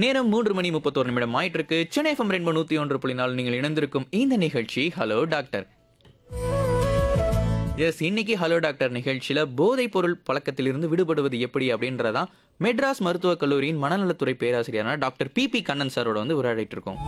நேரம் மூன்று மணி முப்பத்தோரு நிமிடம் ஆயிட்டு இருக்கு சென்னை எஃப்எம் ரெண்டு நூத்தி ஒன்று புள்ளி நாலு நீங்கள் இணைந்திருக்கும் இந்த நிகழ்ச்சி ஹலோ டாக்டர் எஸ் இன்னைக்கு ஹலோ டாக்டர் நிகழ்ச்சியில போதைப் பொருள் பழக்கத்திலிருந்து விடுபடுவது எப்படி அப்படின்றதான் மெட்ராஸ் மருத்துவக் கல்லூரியின் மனநலத்துறை பேராசிரியரான டாக்டர் பி பி கண்ணன் சாரோட வந்து உரையாடிட்டு இருக்கோம்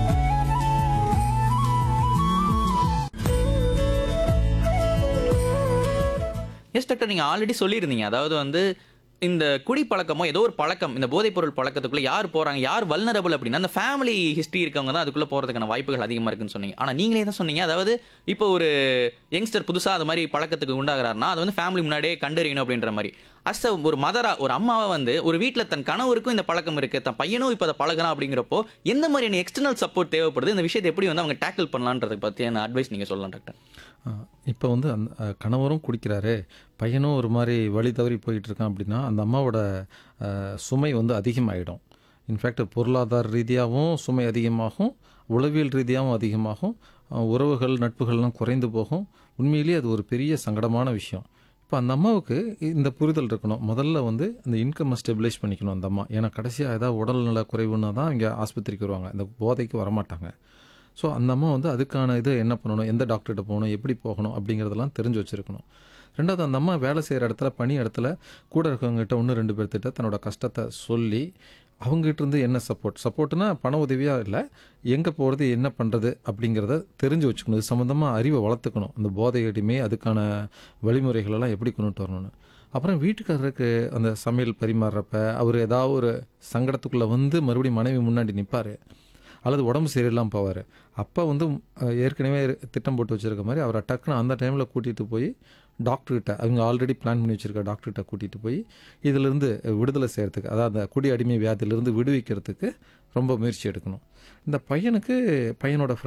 எஸ் டாக்டர் நீங்கள் ஆல்ரெடி சொல்லியிருந்தீங்க அதாவது வந்து இந்த குடி பழக்கமோ ஏதோ ஒரு பழக்கம் இந்த போதைப் பொருள் பழக்கத்துக்குள்ள யார் போறாங்க யார் வல்னரபிள் அப்படின்னா அந்த ஃபேமிலி ஹிஸ்ட்ரி இருக்கவங்க தான் அதுக்குள்ள போறதுக்கான வாய்ப்புகள் அதிகமாக இருக்குன்னு சொன்னீங்க ஆனால் நீங்களே தான் சொன்னீங்க அதாவது இப்போ ஒரு யங்ஸ்டர் புதுசாக அது மாதிரி பழக்கத்துக்கு உண்டாகிறாருன்னா அது வந்து ஃபேமிலி முன்னாடியே கண்டறியணும் அப்படின்ற மாதிரி அஸ் ஒரு மதரா ஒரு அம்மாவை வந்து ஒரு வீட்டில் தன் கணவருக்கும் இந்த பழக்கம் இருக்கு தன் பையனும் இப்போ அதை பழகிறான் அப்படிங்கிறப்போ எந்த மாதிரியான எக்ஸ்டர்னல் சப்போர்ட் தேவைப்படுது இந்த விஷயத்தை எப்படி வந்து அவங்க டேக்கிள் பண்ணலான்றதை பற்றியான அட்வைஸ் நீங்கள் சொல்லலாம் டாக்டர் இப்போ வந்து அந்த அஹ், கணவரும் குடிக்கிறாரு பையனும் ஒரு மாதிரி வழி தவறி போயிட்டு இருக்கான் அப்படின்னா அந்த அம்மாவோட அஹ், சுமை வந்து அதிகமாகிடும் இன்ஃபேக்ட் பொருளாதார ரீதியாகவும் சுமை அதிகமாகும் உளவியல் ரீதியாகவும் அதிகமாகும் அஹ், உறவுகள் நட்புகள்லாம் குறைந்து போகும் உண்மையிலேயே அது ஒரு பெரிய சங்கடமான விஷயம் இப்போ அந்த அம்மாவுக்கு இந்த புரிதல் இருக்கணும் முதல்ல வந்து அந்த இன்கம்மை ஸ்டெபிலைஸ் பண்ணிக்கணும் அந்த அம்மா ஏன்னா கடைசியாக ஏதாவது உடல்நல குறைவுன்னா தான் இங்கே ஆஸ்பத்திரிக்கு வருவாங்க இந்த போதைக்கு வரமாட்டாங்க ஸோ அந்த அம்மா வந்து அதுக்கான இது என்ன பண்ணணும் எந்த டாக்டர்கிட்ட போகணும் எப்படி போகணும் அப்படிங்கிறதெல்லாம் தெரிஞ்சு வச்சுருக்கணும் ரெண்டாவது அந்த அம்மா வேலை செய்கிற இடத்துல பணி இடத்துல கூட இருக்கவங்ககிட்ட ஒன்று ரெண்டு பேர்த்திட்ட தன்னோட கஷ்டத்தை சொல்லி அவங்ககிட்ட இருந்து என்ன சப்போர்ட் சப்போர்ட்னா பண உதவியாக இல்லை எங்கே போகிறது என்ன பண்ணுறது அப்படிங்கிறத தெரிஞ்சு வச்சுக்கணும் இது சம்மந்தமாக அறிவை வளர்த்துக்கணும் அந்த போதை அடிமை அதுக்கான வழிமுறைகளெல்லாம் எப்படி கொண்டுட்டு வரணும்னு அப்புறம் வீட்டுக்காரருக்கு அந்த சமையல் பரிமாறுறப்ப அவர் ஏதாவது ஒரு சங்கடத்துக்குள்ளே வந்து மறுபடியும் மனைவி முன்னாடி நிற்பார் அல்லது உடம்பு சரியில்லாமல் போவார் அப்போ வந்து அஹ், ஏற்கனவே திட்டம் போட்டு வச்சுருக்க மாதிரி அவரை டக்குன்னு அந்த டைமில் கூட்டிகிட்டு போய் டாக்டர்கிட்ட அவங்க ஆல்ரெடி பிளான் பண்ணி வச்சுருக்க டாக்டர்கிட்ட கூட்டிகிட்டு போய் இதிலிருந்து விடுதலை செய்கிறதுக்கு அதாவது அந்த குடி அடிமை வியாதியிலிருந்து விடுவிக்கிறதுக்கு ரொம்ப முயற்சி எடுக்கணும் இந்த பையனுக்கு பையனோட